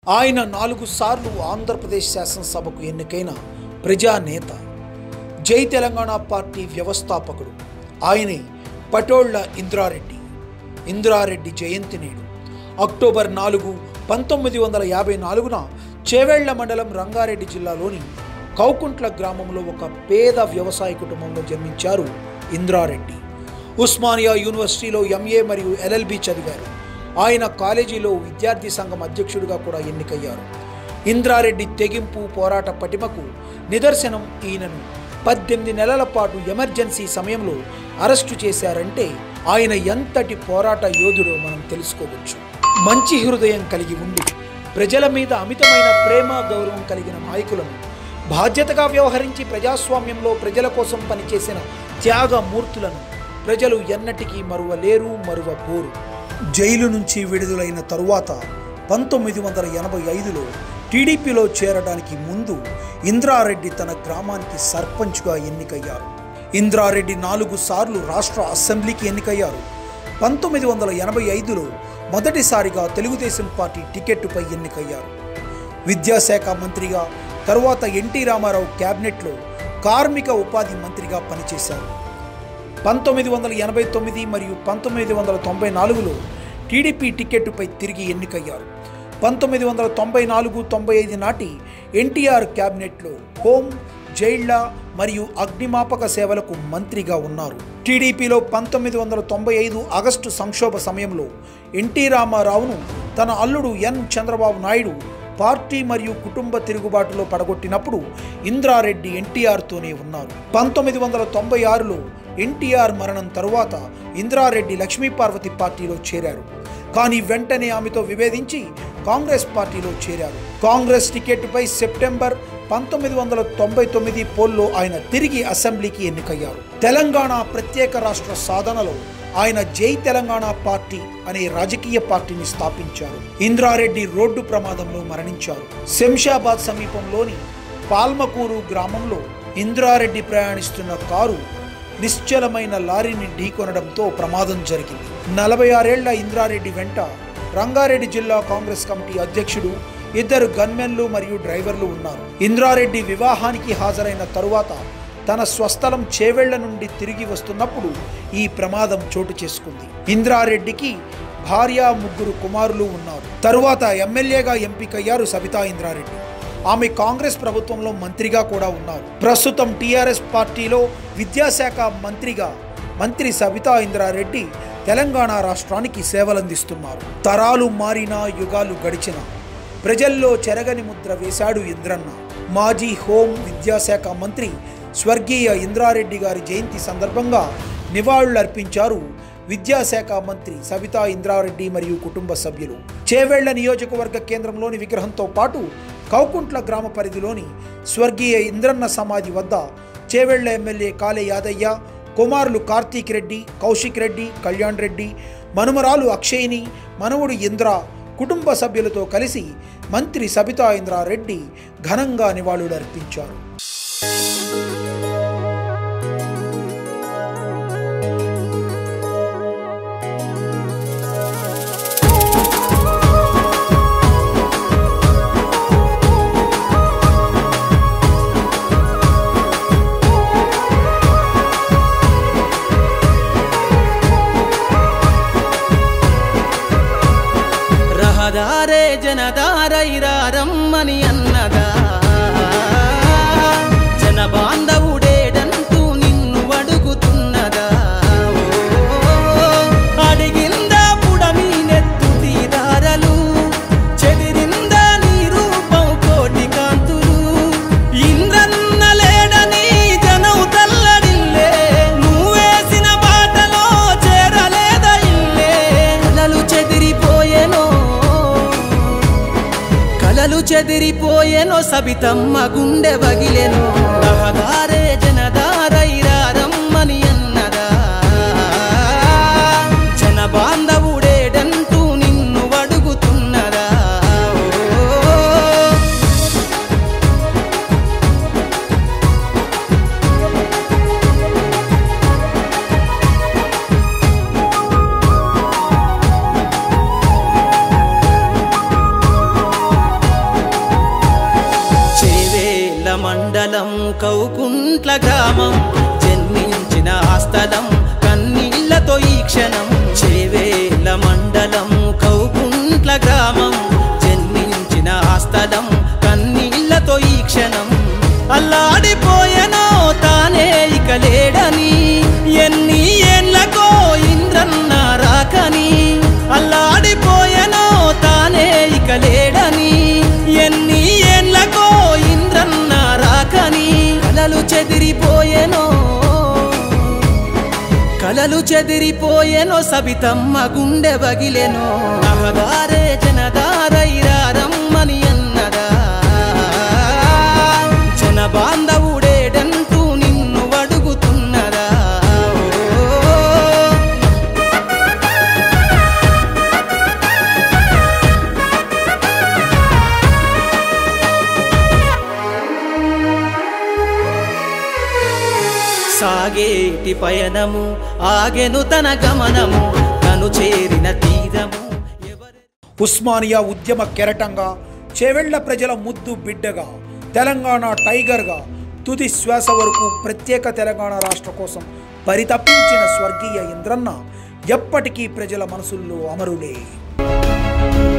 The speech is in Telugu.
ఆయన నాలుగు సార్లు ఆంధ్రప్రదేశ్ శాసనసభకు ఎన్నికైన ప్రజానేత జై తెలంగాణ పార్టీ వ్యవస్థాపకుడు ఆయనే పటోళ్ల ఇంద్రారెడ్డి ఇంద్రారెడ్డి జయంతి నేడు అక్టోబర్ నాలుగు పంతొమ్మిది వందల యాభై నాలుగున చేవెళ్ల మండలం రంగారెడ్డి జిల్లాలోని కౌకుంట్ల గ్రామంలో ఒక పేద వ్యవసాయ కుటుంబంలో జన్మించారు ఇంద్రారెడ్డి ఉస్మానియా యూనివర్సిటీలో ఎంఏ మరియు ఎల్ఎల్బి చదివారు ఆయన కాలేజీలో విద్యార్థి సంఘం అధ్యక్షుడిగా కూడా ఎన్నికయ్యారు ఇంద్రారెడ్డి తెగింపు పోరాట పటిమకు నిదర్శనం ఈయనను పద్దెనిమిది నెలల పాటు ఎమర్జెన్సీ సమయంలో అరెస్టు చేశారంటే ఆయన ఎంతటి పోరాట యోధుడో మనం తెలుసుకోవచ్చు మంచి హృదయం కలిగి ఉండి ప్రజల మీద అమితమైన ప్రేమ గౌరవం కలిగిన నాయకులను బాధ్యతగా వ్యవహరించి ప్రజాస్వామ్యంలో ప్రజల కోసం పనిచేసిన త్యాగమూర్తులను ప్రజలు ఎన్నటికీ మరువలేరు మరువబోరు జైలు నుంచి విడుదలైన తరువాత పంతొమ్మిది వందల ఎనభై ఐదులో టీడీపీలో చేరడానికి ముందు ఇంద్రారెడ్డి తన గ్రామానికి సర్పంచ్గా ఎన్నికయ్యారు ఇంద్రారెడ్డి నాలుగు సార్లు రాష్ట్ర అసెంబ్లీకి ఎన్నికయ్యారు పంతొమ్మిది వందల ఎనభై ఐదులో మొదటిసారిగా తెలుగుదేశం పార్టీ టికెట్టుపై ఎన్నికయ్యారు విద్యాశాఖ మంత్రిగా తరువాత ఎన్టీ రామారావు క్యాబినెట్లో కార్మిక ఉపాధి మంత్రిగా పనిచేశారు పంతొమ్మిది వందల ఎనభై తొమ్మిది మరియు పంతొమ్మిది వందల తొంభై నాలుగులో టీడీపీ టికెట్టుపై తిరిగి ఎన్నికయ్యారు పంతొమ్మిది వందల తొంభై నాలుగు తొంభై ఐదు నాటి ఎన్టీఆర్ క్యాబినెట్లో హోం జైళ్ల మరియు అగ్నిమాపక సేవలకు మంత్రిగా ఉన్నారు టీడీపీలో పంతొమ్మిది వందల తొంభై ఐదు ఆగస్టు సంక్షోభ సమయంలో ఎన్టీ రామారావును తన అల్లుడు ఎన్ చంద్రబాబు నాయుడు పార్టీ మరియు కుటుంబ తిరుగుబాటులో పడగొట్టినప్పుడు ఇంద్రారెడ్డి ఎన్టీఆర్తోనే ఉన్నారు పంతొమ్మిది వందల తొంభై ఆరులో ఎన్టీఆర్ మరణం తరువాత ఇంద్రారెడ్డి లక్ష్మీపార్వతి పార్టీలో చేరారు కానీ వెంటనే ఆమెతో విభేదించి కాంగ్రెస్ పార్టీలో చేరారు కాంగ్రెస్ టికెట్పై సెప్టెంబర్ పంతొమ్మిది వందల తొంభై తొమ్మిది పోల్లో ఆయన తిరిగి అసెంబ్లీకి ఎన్నికయ్యారు తెలంగాణ ప్రత్యేక రాష్ట్ర సాధనలో ఆయన జై తెలంగాణ పార్టీ అనే రాజకీయ పార్టీని స్థాపించారు ఇంద్రారెడ్డి రోడ్డు ప్రమాదంలో మరణించారు శంషాబాద్ సమీపంలోని పాల్మకూరు గ్రామంలో ఇంద్రారెడ్డి ప్రయాణిస్తున్న కారు నిశ్చలమైన లారీని ఢీకొనడంతో ప్రమాదం జరిగింది నలభై ఆరేళ్ల ఇంద్రారెడ్డి వెంట రంగారెడ్డి జిల్లా కాంగ్రెస్ కమిటీ అధ్యక్షుడు ఇద్దరు గన్మెన్లు మరియు డ్రైవర్లు ఉన్నారు ఇంద్రారెడ్డి వివాహానికి హాజరైన తరువాత తన స్వస్థలం చేవెళ్ల నుండి తిరిగి వస్తున్నప్పుడు ఈ ప్రమాదం చోటు చేసుకుంది ఇంద్రారెడ్డికి భార్య ముగ్గురు కుమారులు ఉన్నారు తరువాత ఎమ్మెల్యేగా ఎంపికయ్యారు సబితా ఇంద్రారెడ్డి ఆమె కాంగ్రెస్ ప్రభుత్వంలో మంత్రిగా కూడా ఉన్నారు ప్రస్తుతం టీఆర్ఎస్ పార్టీలో విద్యాశాఖ మంత్రిగా మంత్రి సబితా ఇంద్రారెడ్డి తెలంగాణ రాష్ట్రానికి సేవలందిస్తున్నారు తరాలు మారినా యుగాలు గడిచిన ప్రజల్లో చెరగని ముద్ర వేశాడు ఇంద్రన్న మాజీ హోం విద్యాశాఖ మంత్రి స్వర్గీయ ఇంద్రారెడ్డి గారి జయంతి సందర్భంగా నివాళులర్పించారు విద్యాశాఖ మంత్రి సబితా ఇంద్రారెడ్డి మరియు కుటుంబ సభ్యులు చేవెళ్ల నియోజకవర్గ కేంద్రంలోని విగ్రహంతో పాటు కౌకుంట్ల గ్రామ పరిధిలోని స్వర్గీయ ఇంద్రన్న సమాధి వద్ద చేవెళ్ల ఎమ్మెల్యే కాలే యాదయ్య కుమారులు కార్తీక్ రెడ్డి కౌశిక్ రెడ్డి కళ్యాణ్ రెడ్డి మనుమరాలు అక్షయిని మనవుడు ఇంద్ర కుటుంబ సభ్యులతో కలిసి మంత్రి సబితా ఇంద్రారెడ్డి ఘనంగా నివాళులర్పించారు రహదారే జనదారైరారమ్మని అన్నదా జన బాంధవుడేడంటూ నిన్ను అడుగుతున్నదా ఓ, అడిగిందా పుడమి నెత్తు తీరారలు చెదిరిందా నీ రూపం కోటి కాంతులు ఇంద్రన్న లేడని జనం తల్లడిల్లే నువ్వేసిన బాటలో చేరలేద ఇల్లే కలలు చెదిరిపోయెనో కలలు చెదిరిపోయెనో సబితమ్మ గుండె బగిలెను రహదారే జనదారైరారమ్మని అన్నదా జన బాంధవుడేడంటూ నిన్ను అడుగుతున్నదా ఓ కౌకుంట్ల గ్రామం జన్మించిన ఆ స్థలం కన్నీళ్లతో ఈ క్షణం చేవేల మండలం కౌకుంట్ల గ్రామం జన్మించిన ఆ స్థలం కన్నీళ్లతో ఈ క్షణం అల్లాడిపోయెనో తానే ఇక లేడని ఎన్ని ఏళ్ళకో ఇంద్రన్న రాకని అల్లాడిపోయెనో తానే ఇక లేడని ఎన్ని ఏళ్ళకో ఇంద్రన్న రాకని కలలు చెదిరిపోయెనో కలలు చెదిరిపోయెనో సబితమ్మ గుండె బగిలెనో అహదారే జనదారైరా రమ్మని అన్నదా జన బాంధవుడేడంటూ నిన్ను అడుగుతున్నదా ఓ సాగేటి పయనము ఆగెను తన గమనము తను చేరిన తీరము ఎవరి ఉస్మానియా ఉద్యమ కెరటంగా చేవెళ్ల ప్రజల ముద్దు బిడ్డగా తెలంగాణ టైగర్గా తుది శ్వాస వరకు ప్రత్యేక తెలంగాణ రాష్ట్ర కోసం పరితపించిన స్వర్గీయ ఇంద్రన్న ఎప్పటికీ ప్రజల మనసుల్లో అమరులే